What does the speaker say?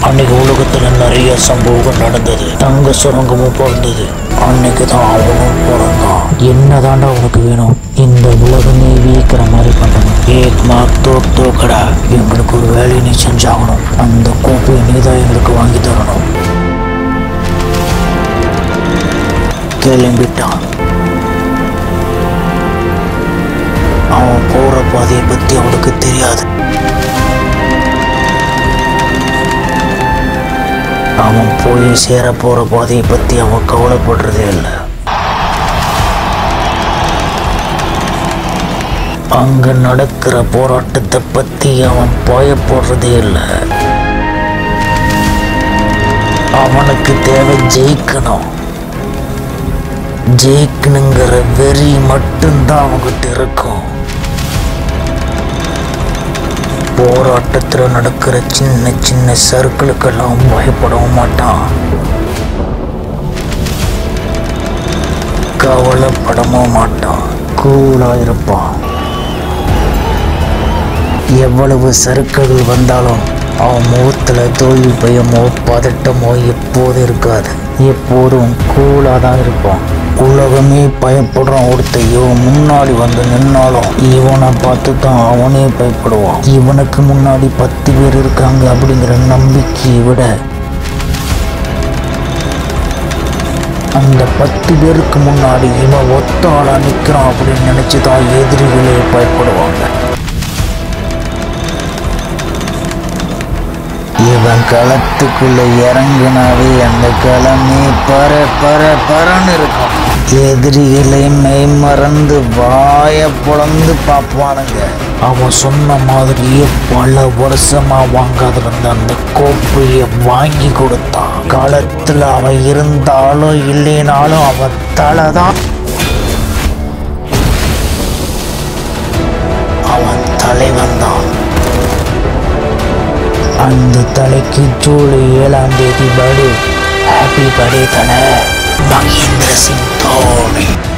அன்னைக்கு உலகத்துல நிறைய சம்பவங்கள் நடந்தது தங்க சுரங்கமும் பிறந்தது அன்னைக்கு தான் அவனும் பிறந்தான் என்னதாண்டா உனக்கு வேணும் இந்த உலகமே வீக்கிற மாதிரி பண்ணணும் ஏக் மார்க் தோக் தோக்கடா எங்களுக்கு ஒரு வேலையை நீ செஞ்சாகணும் அந்த கோப்பையை நீ தான் எங்களுக்கு வாங்கி தரணும் கிளம்பிட்டான் அவன் போற பாதையை பத்தி அவனுக்கு தெரியாது அவன் போய் சேர போற பாதையை பத்தி அவன் கவலைப்படுறதே இல்லை அங்க நடக்கிற போராட்டத்தை பத்தி அவன் பயப்படுறதே இல்லை அவனுக்கு தேவை ஜெயிக்கணும் ஜெயிக்கணுங்கிற வெறி மட்டும்தான் அவன்கிட்ட இருக்கும் போராட்டத்துல நடக்கிற சின்ன சின்ன சர்க்கிளுக்கெல்லாம் பயப்படவும் மாட்டான் கவலைப்படவும் மாட்டான் கூலா இருப்பான் எவ்வளவு சறுக்குகள் வந்தாலும் அவன் முகத்துல தோல்வி பயமோ பதட்டமோ எப்போதும் இருக்காது எப்போதும் கூலாக தான் இருப்பான் உலகமே பயப்படுறான் ஒருத்தையோ முன்னாடி வந்து நின்னாலும் இவனை பார்த்து தான் அவனே பயப்படுவான் இவனுக்கு முன்னாடி பத்து பேர் இருக்காங்க அப்படிங்கிற நம்பிக்கையை விட அந்த பத்து பேருக்கு முன்னாடி இவன் ஒத்த ஆளா நிற்கிறான் அப்படின்னு நினைச்சு தான் எதிரிகளே பயப்படுவாங்க இவன் களத்துக்குள்ள இறங்குனாவே அந்த களமே பர பர பரன்னு இருக்கும் எதிரிகளை மெய் மறந்து வாய பொழந்து பார்ப்பானுங்க அவன் சொன்ன மாதிரியே பல வருஷமா வாங்காத இருந்த அந்த கோப்பையை வாங்கி கொடுத்தான் களத்துல அவன் இருந்தாலும் இல்லைனாலும் அவன் தலை தான் அவன் தலைவன் தான் அந்த தலைக்கு ஜூலை ஏழாம் தேதி பர்த்டே ஹாப்பி பர்த்டே தானே மகேந்திர சிங் தோனி